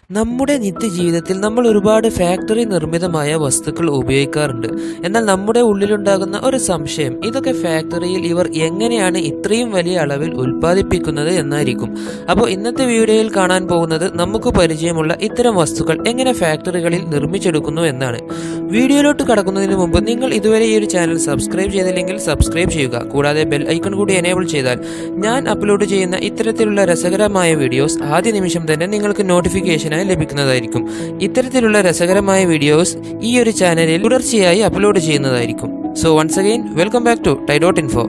നമ്മുടെ നിത്യജീവിതത്തിൽ നമ്മൾ ഒരുപാട് ഫാക്ടറി നിർമ്മിതമായ വസ്തുക്കൾ ഉപയോഗിക്കാറുണ്ട് എന്നാൽ നമ്മുടെ ഉള്ളിലുണ്ടാകുന്ന ഒരു സംശയം ഇതൊക്കെ ഫാക്ടറിയിൽ ഇവർ എങ്ങനെയാണ് ഇത്രയും വലിയ അളവിൽ ഉൽപ്പാദിപ്പിക്കുന്നത് എന്നായിരിക്കും അപ്പോൾ ഇന്നത്തെ വീഡിയോയിൽ കാണാൻ പോകുന്നത് നമുക്ക് പരിചയമുള്ള ഇത്തരം വസ്തുക്കൾ എങ്ങനെ ഫാക്ടറികളിൽ നിർമ്മിച്ചെടുക്കുന്നു എന്നാണ് വീഡിയോയിലോട്ട് കടക്കുന്നതിന് മുമ്പ് നിങ്ങൾ ഇതുവരെ ഈ ഒരു ചാനൽ സബ്സ്ക്രൈബ് ചെയ്തില്ലെങ്കിൽ സബ്സ്ക്രൈബ് ചെയ്യുക കൂടാതെ ബെൽ ഐക്കൺ കൂടി എനേബിൾ ചെയ്താൽ ഞാൻ അപ്ലോഡ് ചെയ്യുന്ന ഇത്തരത്തിലുള്ള രസകരമായ വീഡിയോസ് ആദ്യ നിമിഷം തന്നെ നിങ്ങൾക്ക് നോട്ടിഫിക്കേഷനായി ലഭിക്കുന്നതായിരിക്കും ഇത്തരത്തിലുള്ള രസകരമായ വീഡിയോസ് ഈ ഒരു ചാനലിൽ തുടർച്ചയായി അപ്ലോഡ് ചെയ്യുന്നതായിരിക്കും so once again welcome back to tie dot info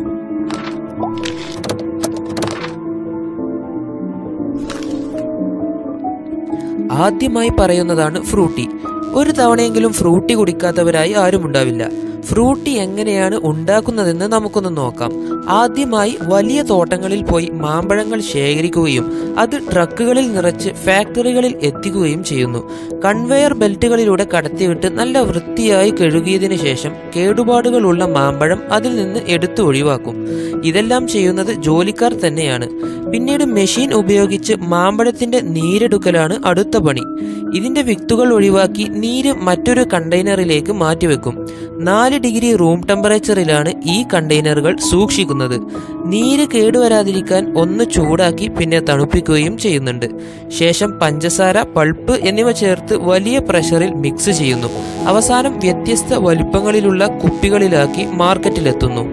ആദ്യമായി പറയുന്നതാണ് ഫ്രൂട്ടി ഒരു തവണയെങ്കിലും ഫ്രൂട്ടി കുടിക്കാത്തവരായി ആരും ഉണ്ടാവില്ല ഫ്രൂട്ടി എങ്ങനെയാണ് ഉണ്ടാക്കുന്നതെന്ന് നമുക്കൊന്ന് നോക്കാം ആദ്യമായി വലിയ തോട്ടങ്ങളിൽ പോയി മാമ്പഴങ്ങൾ ശേഖരിക്കുകയും അത് ട്രക്കുകളിൽ നിറച്ച് ഫാക്ടറികളിൽ എത്തിക്കുകയും ചെയ്യുന്നു കൺവെയർ ബെൽറ്റുകളിലൂടെ കടത്തിവിട്ട് നല്ല വൃത്തിയായി കഴുകിയതിനു ശേഷം കേടുപാടുകളുള്ള മാമ്പഴം അതിൽ നിന്ന് എടുത്തു ഒഴിവാക്കും ഇതെല്ലാം ചെയ്യുന്നത് ജോലിക്കാർ തന്നെയാണ് പിന്നീട് മെഷീൻ ഉപയോഗിച്ച് മാമ്പഴത്തിന്റെ നീരെടുക്കലാണ് അടുത്ത പണി ഇതിന്റെ വിത്തുകൾ ഒഴിവാക്കി നീര് മറ്റൊരു കണ്ടെയ്നറിലേക്ക് മാറ്റിവെക്കും നാല് ഡിഗ്രി റൂം ടെമ്പറേച്ചറിലാണ് ഈ കണ്ടെയ്നറുകൾ സൂക്ഷിക്കുന്നത് നീര് കേടുവരാതിരിക്കാൻ ഒന്ന് ചൂടാക്കി പിന്നെ തണുപ്പിക്കുകയും ചെയ്യുന്നുണ്ട് ശേഷം പഞ്ചസാര പൾപ്പ് എന്നിവ ചേർത്ത് വലിയ പ്രഷറിൽ മിക്സ് ചെയ്യുന്നു അവസാനം വ്യത്യസ്ത വലിപ്പങ്ങളിലുള്ള കുപ്പികളിലാക്കി മാർക്കറ്റിലെത്തുന്നു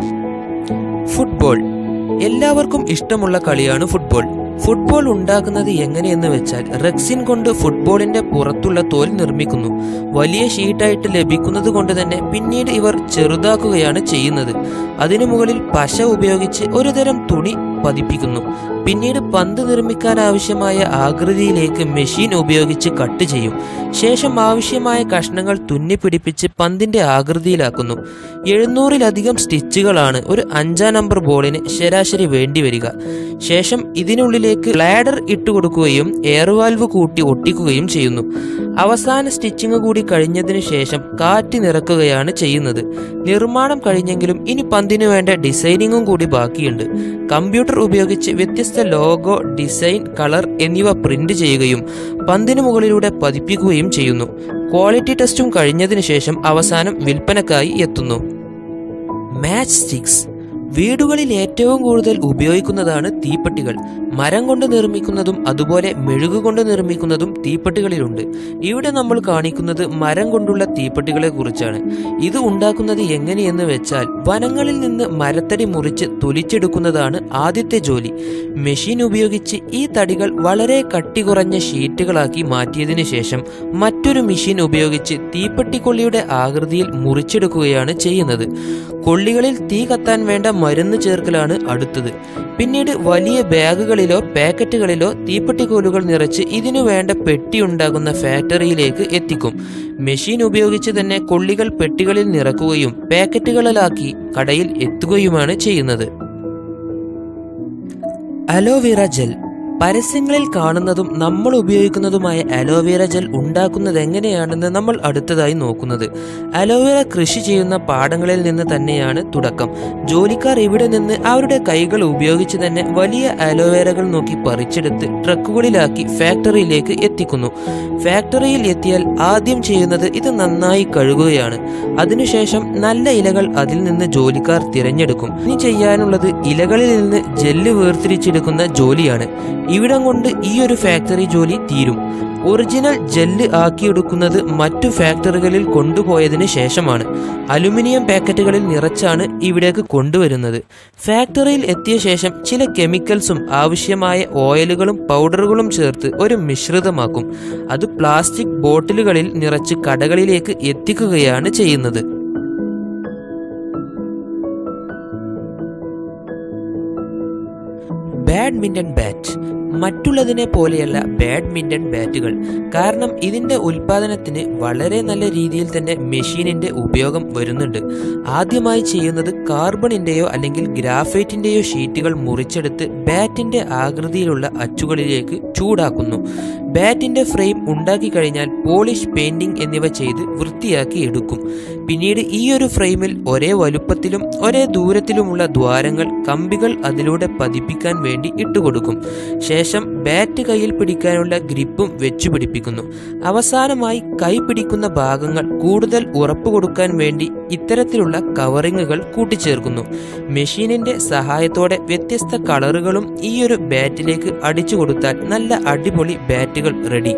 ഫുട്ബോൾ എല്ലാവർക്കും ഇഷ്ടമുള്ള കളിയാണ് ഫുട്ബോൾ ഫുട്ബോൾ ഉണ്ടാക്കുന്നത് എങ്ങനെയെന്ന് വെച്ചാൽ റെക്സിൻ കൊണ്ട് ഫുട്ബോളിന്റെ പുറത്തുള്ള തോൽ നിർമ്മിക്കുന്നു വലിയ ഷീറ്റായിട്ട് ലഭിക്കുന്നത് കൊണ്ട് തന്നെ പിന്നീട് ഇവർ ചെറുതാക്കുകയാണ് ചെയ്യുന്നത് അതിനു മുകളിൽ പശ ഉപയോഗിച്ച് ഒരുതരം തുണി പതിപ്പിക്കുന്നു പിന്നീട് പന്ത് നിർമ്മിക്കാൻ ആവശ്യമായ ആകൃതിയിലേക്ക് മെഷീൻ ഉപയോഗിച്ച് കട്ട് ചെയ്യും ശേഷം ആവശ്യമായ കഷ്ണങ്ങൾ തുന്നിപ്പിടിപ്പിച്ച് പന്തിന്റെ ആകൃതിയിലാക്കുന്നു എഴുന്നൂറിലധികം സ്റ്റിച്ചുകളാണ് ഒരു അഞ്ചാം നമ്പർ ബോളിന് ശരാശരി വേണ്ടിവരിക ശേഷം ഇതിനുള്ളിലേക്ക് ലാഡർ ഇട്ടുകൊടുക്കുകയും എയർവാൽവ് കൂട്ടി ഒട്ടിക്കുകയും ചെയ്യുന്നു അവസാന സ്റ്റിച്ചിങ് കൂടി കഴിഞ്ഞതിനു ശേഷം കാറ്റ് നിറക്കുകയാണ് ചെയ്യുന്നത് നിർമ്മാണം കഴിഞ്ഞെങ്കിലും ഇനി പന്തിനു വേണ്ട ഡിസൈനിങ്ങും കൂടി ബാക്കിയുണ്ട് കമ്പ്യൂട്ടർ ഉപയോഗിച്ച് വ്യത്യസ്ത ലോഗോ ഡിസൈൻ കളർ എന്നിവ പ്രിന്റ് ചെയ്യുകയും പന്തിനു മുകളിലൂടെ പതിപ്പിക്കുകയും ചെയ്യുന്നു ക്വാളിറ്റി ടെസ്റ്റും കഴിഞ്ഞതിനു ശേഷം അവസാനം വിൽപ്പനക്കായി എത്തുന്നു മാച്ച് സ്റ്റിക്സ് വീടുകളിൽ ഏറ്റവും കൂടുതൽ ഉപയോഗിക്കുന്നതാണ് തീപ്പെട്ടികൾ മരം കൊണ്ട് നിർമ്മിക്കുന്നതും അതുപോലെ മെഴുകു കൊണ്ട് നിർമ്മിക്കുന്നതും തീപ്പെട്ടികളിലുണ്ട് ഇവിടെ നമ്മൾ കാണിക്കുന്നത് മരം കൊണ്ടുള്ള തീപ്പെട്ടികളെ കുറിച്ചാണ് ഇത് ഉണ്ടാക്കുന്നത് എങ്ങനെയെന്ന് വെച്ചാൽ വനങ്ങളിൽ നിന്ന് മരത്തടി മുറിച്ച് തൊലിച്ചെടുക്കുന്നതാണ് ആദ്യത്തെ ജോലി മെഷീൻ ഉപയോഗിച്ച് ഈ തടികൾ വളരെ കട്ടി കുറഞ്ഞ ഷീറ്റുകളാക്കി മാറ്റിയതിനു ശേഷം മറ്റൊരു മെഷീൻ ഉപയോഗിച്ച് തീപ്പെട്ടിക്കൊള്ളിയുടെ ആകൃതിയിൽ മുറിച്ചെടുക്കുകയാണ് ചെയ്യുന്നത് കൊള്ളികളിൽ തീ കത്താൻ വേണ്ട മരുന്ന് ചേർക്കലാണ് അടുത്തത് പിന്നീട് വലിയ ബാഗുകളിലോ പാക്കറ്റുകളിലോ തീപ്പെട്ടിക്കോലുകൾ നിറച്ച് ഇതിനു വേണ്ട പെട്ടി ഉണ്ടാകുന്ന ഫാക്ടറിയിലേക്ക് എത്തിക്കും മെഷീൻ ഉപയോഗിച്ച് തന്നെ കൊള്ളികൾ പെട്ടികളിൽ നിറക്കുകയും പാക്കറ്റുകളിലാക്കി കടയിൽ എത്തുകയുമാണ് ചെയ്യുന്നത് അലോവേറ ജെൽ പരസ്യങ്ങളിൽ കാണുന്നതും നമ്മൾ ഉപയോഗിക്കുന്നതുമായ അലോവേറ ജെൽ ഉണ്ടാക്കുന്നത് എങ്ങനെയാണെന്ന് നമ്മൾ അടുത്തതായി നോക്കുന്നത് അലോവേറ കൃഷി ചെയ്യുന്ന പാടങ്ങളിൽ നിന്ന് തന്നെയാണ് തുടക്കം ജോലിക്കാർ ഇവിടെ നിന്ന് അവരുടെ കൈകൾ ഉപയോഗിച്ച് തന്നെ വലിയ അലോവേറകൾ നോക്കി പറിച്ചെടുത്ത് ട്രക്കുകളിലാക്കി ഫാക്ടറിയിലേക്ക് എത്തിക്കുന്നു ഫാക്ടറിയിൽ എത്തിയാൽ ആദ്യം ചെയ്യുന്നത് ഇത് നന്നായി കഴുകുകയാണ് അതിനുശേഷം നല്ല ഇലകൾ അതിൽ നിന്ന് ജോലിക്കാർ തിരഞ്ഞെടുക്കും ഇനി ചെയ്യാനുള്ളത് ഇലകളിൽ നിന്ന് ജെല്ല് വേർതിരിച്ചെടുക്കുന്ന ജോലിയാണ് ഇവിടം കൊണ്ട് ഈ ഒരു ഫാക്ടറി ജോലി തീരും ഒറിജിനൽ ജെല്ല് ആക്കിയെടുക്കുന്നത് മറ്റു ഫാക്ടറികളിൽ കൊണ്ടുപോയതിനു ശേഷമാണ് അലുമിനിയം പാക്കറ്റുകളിൽ നിറച്ചാണ് ഇവിടേക്ക് കൊണ്ടുവരുന്നത് ഫാക്ടറിയിൽ എത്തിയ ശേഷം ചില കെമിക്കൽസും ആവശ്യമായ ഓയിലുകളും പൗഡറുകളും ചേർത്ത് ഒരു മിശ്രിതമാക്കും അത് പ്ലാസ്റ്റിക് ബോട്ടിലുകളിൽ നിറച്ച് കടകളിലേക്ക് എത്തിക്കുകയാണ് ചെയ്യുന്നത് ബാഡ്മിന്റൺ ബാറ്റ് മറ്റുള്ളതിനെ പോലെയല്ല ബാഡ്മിന്റൺ ബാറ്റുകൾ കാരണം ഇതിന്റെ ഉൽപാദനത്തിന് വളരെ നല്ല രീതിയിൽ തന്നെ മെഷീനിന്റെ ഉപയോഗം വരുന്നുണ്ട് ആദ്യമായി ചെയ്യുന്നത് കാർബണിന്റെയോ അല്ലെങ്കിൽ ഗ്രാഫൈറ്റിന്റെയോ ഷീറ്റുകൾ മുറിച്ചെടുത്ത് ബാറ്റിന്റെ ആകൃതിയിലുള്ള അച്ചുകളിലേക്ക് ചൂടാക്കുന്നു ബാറ്റിന്റെ ഫ്രെയിം ഉണ്ടാക്കി കഴിഞ്ഞാൽ പോളിഷ് പെയിന്റിംഗ് എന്നിവ ചെയ്ത് വൃത്തിയാക്കി എടുക്കും പിന്നീട് ഈ ഒരു ഫ്രെയിമിൽ ഒരേ വലുപ്പത്തിലും ഒരേ ദൂരത്തിലുമുള്ള ദ്വാരങ്ങൾ കമ്പികൾ അതിലൂടെ പതിപ്പിക്കാൻ വേണ്ടി വേണ്ടി ഇട്ടുകൊടുക്കും ശേഷം ബാറ്റ് കയ്യിൽ പിടിക്കാനുള്ള ഗ്രിപ്പും വെച്ചു പിടിപ്പിക്കുന്നു അവസാനമായി കൈ പിടിക്കുന്ന ഭാഗങ്ങൾ കൂടുതൽ ഉറപ്പ് കൊടുക്കാൻ വേണ്ടി ഇത്തരത്തിലുള്ള കവറിങ്ങുകൾ കൂട്ടിച്ചേർക്കുന്നു മെഷീനിന്റെ സഹായത്തോടെ വ്യത്യസ്ത കളറുകളും ഈ ഒരു ബാറ്റിലേക്ക് അടിച്ചു കൊടുത്താൽ നല്ല അടിപൊളി ബാറ്റുകൾ റെഡി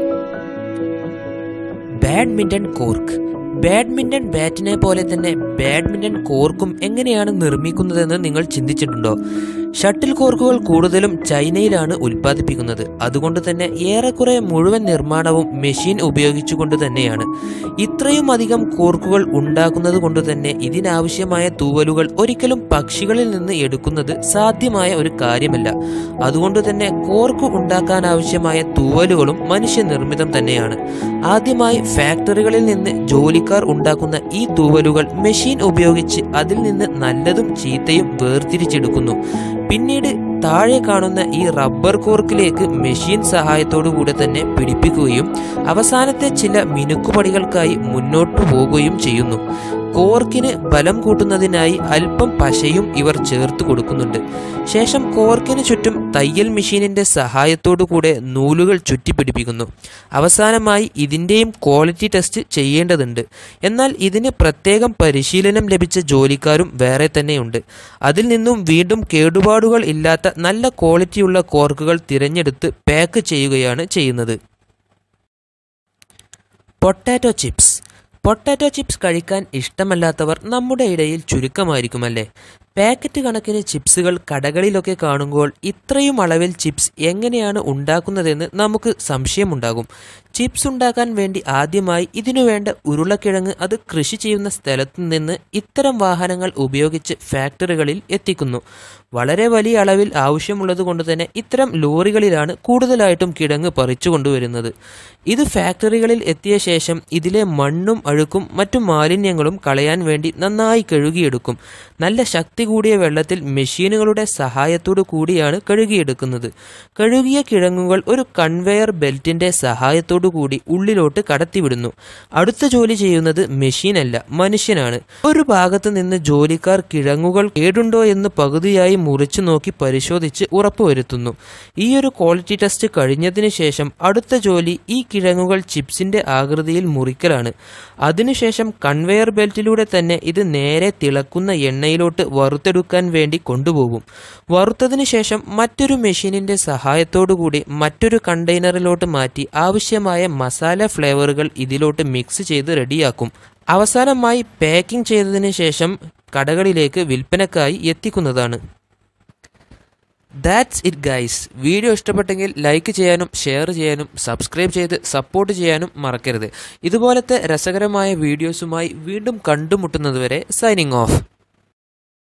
ബാഡ്മിന്റൺ കോർക്ക് ബാഡ്മിന്റൺ ബാറ്റിനെ പോലെ തന്നെ ബാഡ്മിന്റൺ കോർക്കും എങ്ങനെയാണ് നിർമ്മിക്കുന്നതെന്ന് നിങ്ങൾ ചിന്തിച്ചിട്ടുണ്ടോ ഷട്ടിൽ കോർക്കുകൾ കൂടുതലും ചൈനയിലാണ് ഉൽപ്പാദിപ്പിക്കുന്നത് അതുകൊണ്ട് തന്നെ ഏറെക്കുറെ മുഴുവൻ നിർമ്മാണവും മെഷീൻ ഉപയോഗിച്ചുകൊണ്ട് തന്നെയാണ് ഇത്രയും അധികം കോർക്കുകൾ ഉണ്ടാക്കുന്നത് കൊണ്ട് തന്നെ ഇതിനാവശ്യമായ തൂവലുകൾ ഒരിക്കലും പക്ഷികളിൽ നിന്ന് എടുക്കുന്നത് സാധ്യമായ ഒരു കാര്യമല്ല അതുകൊണ്ട് തന്നെ കോർക്ക് ഉണ്ടാക്കാൻ ആവശ്യമായ തൂവലുകളും മനുഷ്യനിർമ്മിതം തന്നെയാണ് ആദ്യമായി ഫാക്ടറികളിൽ നിന്ന് ജോലിക്കാർ ഉണ്ടാക്കുന്ന ഈ തൂവലുകൾ മെഷീൻ ഉപയോഗിച്ച് അതിൽ നിന്ന് നല്ലതും ചീത്തയും വേർതിരിച്ചെടുക്കുന്നു പിന്നീട് താഴെ കാണുന്ന ഈ റബ്ബർ കോർക്കിലേക്ക് മെഷീൻ സഹായത്തോടു കൂടെ തന്നെ പിടിപ്പിക്കുകയും അവസാനത്തെ ചില മിനുക്കുപടികൾക്കായി മുന്നോട്ടു പോകുകയും ചെയ്യുന്നു കോർക്കിന് ബലം കൂട്ടുന്നതിനായി അല്പം പശയും ഇവർ ചേർത്ത് കൊടുക്കുന്നുണ്ട് ശേഷം കോർക്കിന് ചുറ്റും തയ്യൽ മെഷീനിന്റെ സഹായത്തോടു കൂടെ നൂലുകൾ ചുറ്റിപ്പിടിപ്പിക്കുന്നു അവസാനമായി ഇതിന്റെയും ക്വാളിറ്റി ടെസ്റ്റ് ചെയ്യേണ്ടതുണ്ട് എന്നാൽ ഇതിന് പ്രത്യേകം പരിശീലനം ലഭിച്ച ജോലിക്കാരും വേറെ തന്നെയുണ്ട് അതിൽ നിന്നും വീണ്ടും കേടുപാടുകൾ ഇല്ലാത്ത നല്ല ക്വാളിറ്റിയുള്ള കോർക്കുകൾ തിരഞ്ഞെടുത്ത് പാക്ക് ചെയ്യുകയാണ് ചെയ്യുന്നത് പൊട്ടാറ്റോ ചിപ്സ് പൊട്ടാറ്റോ ചിപ്സ് കഴിക്കാൻ ഇഷ്ടമല്ലാത്തവർ നമ്മുടെ ഇടയിൽ ചുരുക്കമായിരിക്കുമല്ലേ പാക്കറ്റ് കണക്കിന് ചിപ്സുകൾ കടകളിലൊക്കെ കാണുമ്പോൾ ഇത്രയും അളവിൽ ചിപ്സ് എങ്ങനെയാണ് ഉണ്ടാക്കുന്നതെന്ന് നമുക്ക് സംശയമുണ്ടാകും ചിപ്സ് ഉണ്ടാക്കാൻ വേണ്ടി ആദ്യമായി ഇതിനു വേണ്ട ഉരുളക്കിഴങ്ങ് അത് കൃഷി ചെയ്യുന്ന സ്ഥലത്തു നിന്ന് ഇത്തരം വാഹനങ്ങൾ ഉപയോഗിച്ച് ഫാക്ടറികളിൽ എത്തിക്കുന്നു വളരെ വലിയ അളവിൽ ആവശ്യമുള്ളത് കൊണ്ട് തന്നെ ഇത്തരം ലോറികളിലാണ് കൂടുതലായിട്ടും കിഴങ്ങ് പറിച്ചു കൊണ്ടുവരുന്നത് ഇത് ഫാക്ടറികളിൽ എത്തിയ ശേഷം ഇതിലെ മണ്ണും അഴുക്കും മറ്റു മാലിന്യങ്ങളും കളയാൻ വേണ്ടി നന്നായി കഴുകിയെടുക്കും നല്ല ശക്തി കൂടിയ വെള്ളത്തിൽ മെഷീനുകളുടെ സഹായത്തോടു കൂടിയാണ് കഴുകിയെടുക്കുന്നത് കഴുകിയ കിഴങ്ങുകൾ ഒരു കൺവെയർ ബെൽറ്റിന്റെ സഹായത്തോടു കൂടി ഉള്ളിലോട്ട് കടത്തിവിടുന്നു അടുത്ത ജോലി ചെയ്യുന്നത് മെഷീനല്ല മനുഷ്യനാണ് ഒരു ഭാഗത്ത് നിന്ന് ജോലിക്കാർ കിഴങ്ങുകൾ കേടുണ്ടോ എന്ന് പകുതിയായി മുറിച്ചു നോക്കി പരിശോധിച്ച് ഉറപ്പുവരുത്തുന്നു ഈ ഒരു ക്വാളിറ്റി ടെസ്റ്റ് കഴിഞ്ഞതിന് ശേഷം അടുത്ത ജോലി ഈ കിഴങ്ങുകൾ ചിപ്സിന്റെ ആകൃതിയിൽ മുറിക്കലാണ് അതിനുശേഷം കൺവെയർ ബെൽറ്റിലൂടെ തന്നെ ഇത് നേരെ തിളക്കുന്ന എണ്ണയിലോട്ട് വറുത്തെടുക്കാൻ വേണ്ടി കൊണ്ടുപോകും വറുത്തതിനു ശേഷം മറ്റൊരു മെഷീനിന്റെ സഹായത്തോടു കൂടി മറ്റൊരു കണ്ടെയ്നറിലോട്ട് മാറ്റി ആവശ്യമായ മസാല ഫ്ലേവറുകൾ ഇതിലോട്ട് മിക്സ് ചെയ്ത് റെഡിയാക്കും അവസാനമായി പാക്കിംഗ് ചെയ്തതിന് ശേഷം കടകളിലേക്ക് വിൽപ്പനക്കായി എത്തിക്കുന്നതാണ് ദാറ്റ്സ് ഇറ്റ് ഗൈസ് വീഡിയോ ഇഷ്ടപ്പെട്ടെങ്കിൽ ലൈക്ക് ചെയ്യാനും ഷെയർ ചെയ്യാനും സബ്സ്ക്രൈബ് ചെയ്ത് സപ്പോർട്ട് ചെയ്യാനും മറക്കരുത് ഇതുപോലത്തെ രസകരമായ വീഡിയോസുമായി വീണ്ടും കണ്ടുമുട്ടുന്നതുവരെ സൈനിങ് ഓഫ്